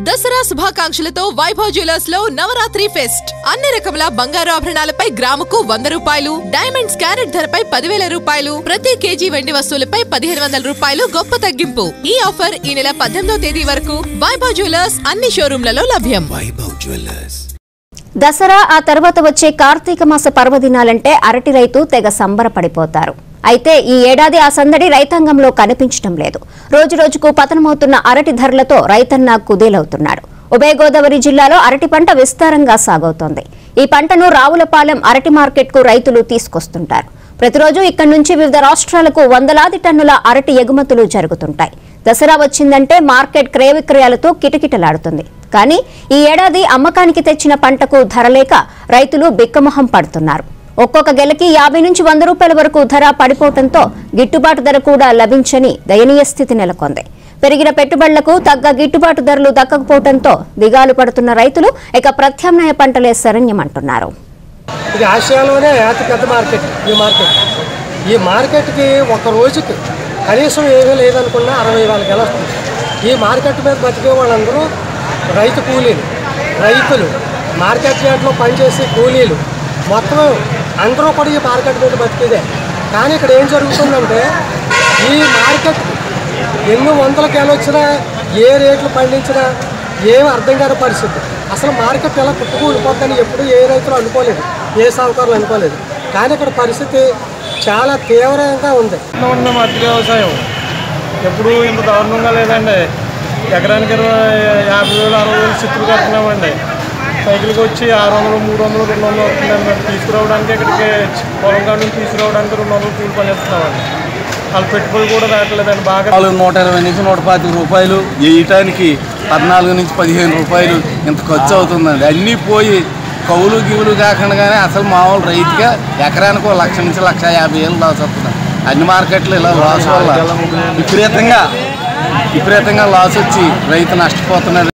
Dasara శుభాకాంక్షలతో Vaibhav jewellers లో Navratri pest అన్ని రకముల బంగారు ఆభరణాలపై గ్రాముకు వంద రూపాయలు డైమండ్స్ క్యారెట్ ధరపై పదివేల రూపాయలు ప్రతి కేజీ వెండి వస్తువులపై పదిహేను వందల రూపాయలు గొప్ప తగ్గింపు ఈ ఆఫర్ ఈ నెల పద్దెనిమిదో తేదీ వరకు వైభవ్ జ్యువెలర్స్ అన్ని షోరూంలలో లభ్యం వైభవ్ జ్యువెలర్స్ దసరా ఆ తర్వాత వచ్చే కార్తీక మాస పర్వదినాలంటే అరటి రైతు తెగ సంబరపడిపోతారు అయితే ఈ ఏడాది ఆ సందడి రైతాంగంలో కనిపించడం లేదు రోజు రోజుకు పతనమవుతున్న అరటి ధరలతో రైతన్న కుదేలవుతున్నాడు ఉభయ గోదావరి జిల్లాలో అరటి పంట విస్తారంగా సాగవుతోంది ఈ పంటను రావులపాలెం అరటి మార్కెట్కు రైతులు తీసుకొస్తుంటారు ప్రతిరోజు ఇక్కడి నుంచి వివిధ రాష్ట్రాలకు వందలాది టన్నుల అరటి ఎగుమతులు జరుగుతుంటాయి దసరా వచ్చిందంటే మార్కెట్ క్రయ విక్రయాలతో కిటకిటలాడుతుంది కానీ ఈ ఏడాది అమ్మకానికి తెచ్చిన పంటకు ధర లేక రైతులు బిక్కమొహం పడుతున్నారు ఒక్కొక్క గెలకి యాభై నుంచి వంద రూపాయల వరకు ధర పడిపోవడంతో గిట్టుబాటు ధర కూడా లభించని దయనీయ స్థితి నెలకొంది పెరిగిన పెట్టుబడులకు తగ్గ గిట్టుబాటు ధరలు దక్కకపోవడంతో దిగాలు పడుతున్న రైతులు ఇక ప్రత్యామ్నాయ పంటలే శరణ్యమంటున్నారు ఇది ఆసియాలోనే అతి పెద్ద మార్కెట్ ఈ మార్కెట్ ఈ మార్కెట్కి ఒక రోజుకి కనీసం ఏమీ లేదనుకున్నా అరవై వేల గెల వస్తుంది ఈ మార్కెట్ మీద బతికే వాళ్ళందరూ రైతు కూలీలు రైతులు మార్కెట్ యార్డ్లో పనిచేసే కూలీలు మొత్తం అందరూ కూడా ఈ మార్కెట్ మీద బతికేదే కానీ ఇక్కడ ఏం జరుగుతుందంటే ఈ మార్కెట్ ఎన్ని వందల గెల వచ్చినా ఏ రేట్లు పండించినా ఏం అర్థం కాని పరిస్థితి అసలు మార్కెట్ ఎలా కుట్టుకూలిపోద్దని ఎప్పుడు ఏ రైతులు అనుకోలేదు ఏ సాగుకారులు అనుకోలేదు కానీ ఇక్కడ పరిస్థితి చాలా తీవ్రంగా ఉంది ఉన్న మట్టి వ్యవసాయం ఎప్పుడు ఇంత దారుణంగా లేదండి ఎకరానికి ఇరవై యాభై వేలు అరవై వేలు చిక్కులు కడుతున్నామండి సైకిల్కి వచ్చి ఆరు వందలు మూడు వందలు రెండు వందలు వస్తుందండి తీసుకురావడానికి ఇక్కడికి పొలం కాడ నుంచి తీసుకురావడానికి రెండు వందలు కూలి పని చేస్తున్నామండి వాళ్ళ పెట్టుబడి కూడా రావట్లేదండి బాగా నాలుగు నూట ఇరవై నుంచి నూట పాతిక రూపాయలు వేయటానికి పద్నాలుగు నుంచి పదిహేను రూపాయలు ఇంత ఖర్చు అవుతుందండి అన్నీ పోయి కవులు గివులు కాకుండా కానీ అసలు మామూలు రైతుగా ఎకరానికి ఒక లక్ష నుంచి లక్ష యాభై వేలు లాస్ వస్తుంది అన్ని మార్కెట్లు ఇలా లాస్ వల్ల విపరీతంగా విపరీతంగా లాస్ వచ్చి రైతు నష్టపోతున్నాడు